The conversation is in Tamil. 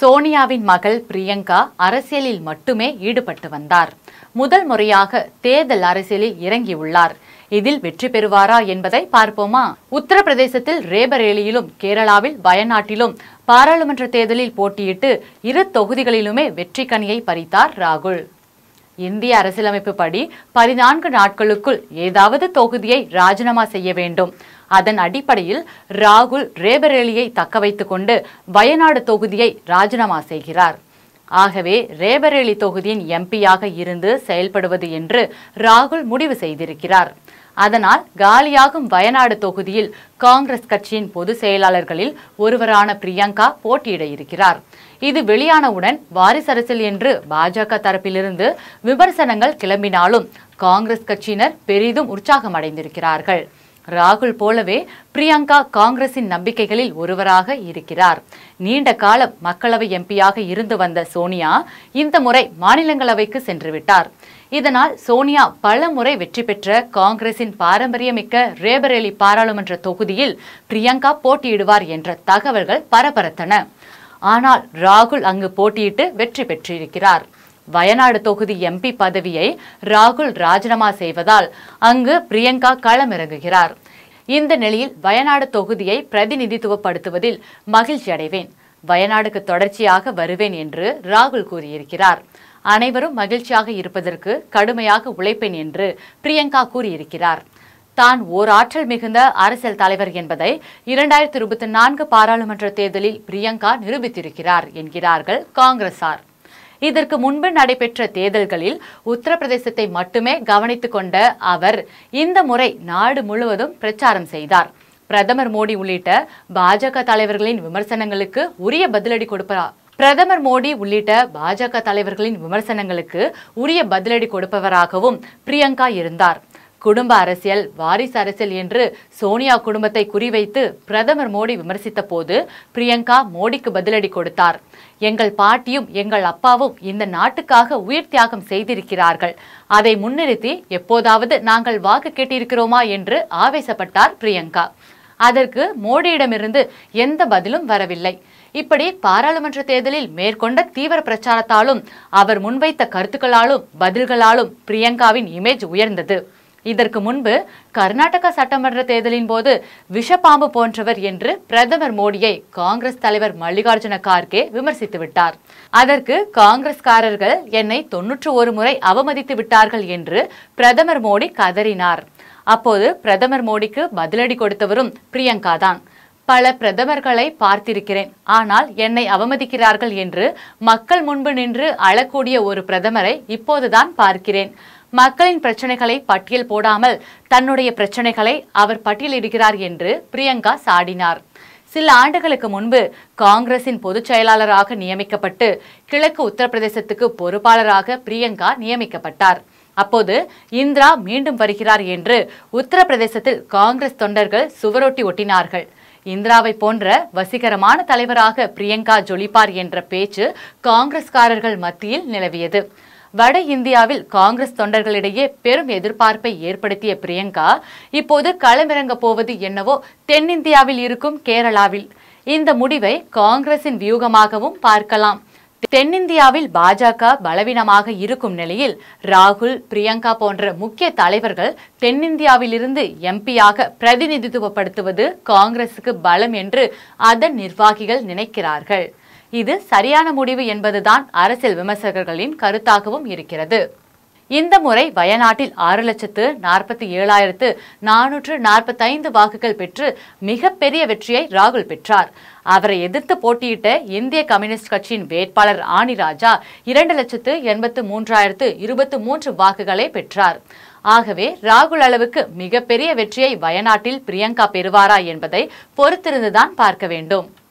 சோனியாவின் மகள் பிரியங்கா அரசியலில் மட்டுமே ஈடுபட்டு வந்தார் முதல் முறையாக தேர்தல் அரசியலில் இறங்கியுள்ளார் இதில் வெற்றி பெறுவாரா என்பதை பார்ப்போமா உத்தரப்பிரதேசத்தில் ரேபரேலியிலும் கேரளாவில் வயநாட்டிலும் பாராளுமன்ற தேர்தலில் போட்டியிட்டு இரு தொகுதிகளிலுமே வெற்றி கனியை பறித்தார் ராகுல் இந்திய அரசியலமைப்பு படி பதினான்கு நாட்களுக்குள் ஏதாவது தொகுதியை ராஜினாமா செய்ய வேண்டும் அதன் அடிப்படையில் ராகுல் ரேபரேலியை தக்க வைத்துக் கொண்டு வயநாடு தொகுதியை ராஜினாமா செய்கிறார் ஆகவே ரேபரேலி தொகுதியின் எம்பியாக இருந்து செயல்படுவது என்று ராகுல் முடிவு செய்திருக்கிறார் அதனால் காலியாகும் வயநாடு தொகுதியில் காங்கிரஸ் கட்சியின் பொதுச் செயலாளர்களில் ஒருவரான பிரியங்கா போட்டியிட இருக்கிறார் இது வெளியானவுடன் வாரிசு அரசியல் என்று பாஜக தரப்பிலிருந்து விமர்சனங்கள் கிளம்பினாலும் காங்கிரஸ் கட்சியினர் பெரிதும் உற்சாகமடைந்திருக்கிறார்கள் ராகுல் போலவே பிரியங்கா காங்கிரசின் நம்பிக்கைகளில் ஒருவராக இருக்கிறார் நீண்ட காலம் மக்களவை எம்பியாக இருந்து வந்த சோனியா இந்த முறை மாநிலங்களவைக்கு சென்றுவிட்டார் இதனால் சோனியா பல முறை வெற்றி பெற்ற காங்கிரசின் பாரம்பரியமிக்க ரேபரேலி பாராளுமன்ற தொகுதியில் பிரியங்கா போட்டியிடுவார் என்ற தகவல்கள் பரபரத்தன ஆனால் ராகுல் அங்கு போட்டியிட்டு வெற்றி பெற்றிருக்கிறார் வயநாடு தொகுதி எம்பி பதவியை ராகுல் ராஜினாமா செய்வதால் அங்கு பிரியங்கா களமிறங்குகிறார் இந்த நிலையில் வயநாடு தொகுதியை பிரதிநிதித்துவப்படுத்துவதில் மகிழ்ச்சி அடைவேன் வயநாடுக்கு தொடர்ச்சியாக வருவேன் என்று ராகுல் கூறியிருக்கிறார் அனைவரும் மகிழ்ச்சியாக இருப்பதற்கு கடுமையாக உழைப்பேன் என்று பிரியங்கா கூறியிருக்கிறார் தான் ஓர் ஆற்றல் மிகுந்த அரசியல் தலைவர் என்பதை இரண்டாயிரத்தி இருபத்தி நான்கு பாராளுமன்ற தேர்தலில் பிரியங்கா நிரூபித்திருக்கிறார் என்கிறார்கள் காங்கிரசார் இதற்கு முன்பு நடைபெற்ற தேர்தல்களில் உத்தரப்பிரதேசத்தை மட்டுமே கவனித்துக் கொண்ட அவர் இந்த முறை நாடு முழுவதும் பிரச்சாரம் செய்தார் பிரதமர் மோடி உள்ளிட்ட பாஜக தலைவர்களின் விமர்சனங்களுக்கு உரிய பதிலடி கொடுப்பார் பிரதமர் மோடி உள்ளிட்ட பாஜக தலைவர்களின் விமர்சனங்களுக்கு உரிய பதிலடி கொடுப்பவராகவும் பிரியங்கா இருந்தார் குடும்ப அரசியல் வாரிசு அரசியல் என்று சோனியா குடும்பத்தை குறிவைத்து பிரதமர் மோடி விமர்சித்த போது பிரியங்கா மோடிக்கு பதிலடி கொடுத்தார் எங்கள் பாட்டியும் எங்கள் அப்பாவும் இந்த நாட்டுக்காக உயிர் தியாகம் செய்திருக்கிறார்கள் அதை முன்னிறுத்தி எப்போதாவது நாங்கள் வாக்கு கேட்டிருக்கிறோமா என்று ஆவேசப்பட்டார் பிரியங்கா அதற்கு மோடியிடமிருந்து எந்த பதிலும் வரவில்லை இப்படி பாராளுமன்ற தேர்தலில் மேற்கொண்ட தீவிர பிரச்சாரத்தாலும் அவர் முன்வைத்த கருத்துக்களாலும் பதில்களாலும் பிரியங்காவின் இமேஜ் உயர்ந்தது இதற்கு முன்பு கர்நாடக சட்டமன்ற தேர்தலின் போது விஷப்பாம்பு போன்றவர் என்று பிரதமர் மோடியை காங்கிரஸ் தலைவர் மல்லிகார்ஜுன கார்கே விமர்சித்து விட்டார் அதற்கு காங்கிரஸ்காரர்கள் என்னை தொன்னூற்று ஒரு முறை அவமதித்து விட்டார்கள் என்று பிரதமர் மோடி கதறினார் அப்போது பிரதமர் மோடிக்கு பதிலடி கொடுத்தவரும் பிரியங்கா தான் பல பிரதமர்களை பார்த்திருக்கிறேன் ஆனால் என்னை அவமதிக்கிறார்கள் என்று மக்கள் முன்பு நின்று அழக்கூடிய ஒரு பிரதமரை இப்போதுதான் பார்க்கிறேன் மக்களின் பிரச்சனைகளை பட்டியல் போடாமல் தன்னுடைய பிரச்சனைகளை அவர் பட்டியலிடுகிறார் என்று பிரியங்கா சாடினார் சில ஆண்டுகளுக்கு முன்பு காங்கிரசின் பொதுச் செயலாளராக நியமிக்கப்பட்டு கிழக்கு உத்தரப்பிரதேசத்துக்கு பொறுப்பாளராக பிரியங்கா நியமிக்கப்பட்டார் அப்போது இந்திரா மீண்டும் வருகிறார் என்று உத்தரப்பிரதேசத்தில் காங்கிரஸ் தொண்டர்கள் சுவரொட்டி ஒட்டினார்கள் இந்திராவை போன்ற வசீகரமான தலைவராக பிரியங்கா ஜொலிப்பார் என்ற பேச்சு காங்கிரஸ்காரர்கள் மத்தியில் நிலவியது வட இந்தியாவில் காங்கிரஸ் தொண்டர்களிடையே பெரும் எதிர்பார்ப்பை ஏற்படுத்திய பிரியங்கா இப்போது களமிறங்க போவது என்னவோ தென்னிந்தியாவில் இருக்கும் கேரளாவில் இந்த முடிவை காங்கிரசின் வியூகமாகவும் பார்க்கலாம் தென்னிந்தியாவில் பாஜக பலவீனமாக இருக்கும் நிலையில் ராகுல் பிரியங்கா போன்ற முக்கிய தலைவர்கள் தென்னிந்தியாவிலிருந்து எம்பியாக பிரதிநிதித்துவப்படுத்துவது காங்கிரசுக்கு பலம் என்று அதன் நிர்வாகிகள் நினைக்கிறார்கள் இது சரியான முடிவு என்பதுதான் அரசியல் விமர்சகர்களின் கருத்தாகவும் இருக்கிறது இந்த முறை வயநாட்டில் ஆறு லட்சத்து நாற்பத்தி ஏழாயிரத்து நானூற்று நாற்பத்தைந்து வாக்குகள் பெற்று மிகப்பெரிய வெற்றியை ராகுல் பெற்றார் அவரை எதிர்த்து போட்டியிட்ட இந்திய கம்யூனிஸ்ட் கட்சியின் வேட்பாளர் ஆனி ராஜா இரண்டு லட்சத்து எண்பத்து மூன்றாயிரத்து இருபத்து மூன்று வாக்குகளை பெற்றார் ஆகவே ராகுல் அளவுக்கு மிகப்பெரிய வெற்றியை வயநாட்டில் பிரியங்கா பெறுவாரா என்பதை பொறுத்திருந்துதான் பார்க்க வேண்டும்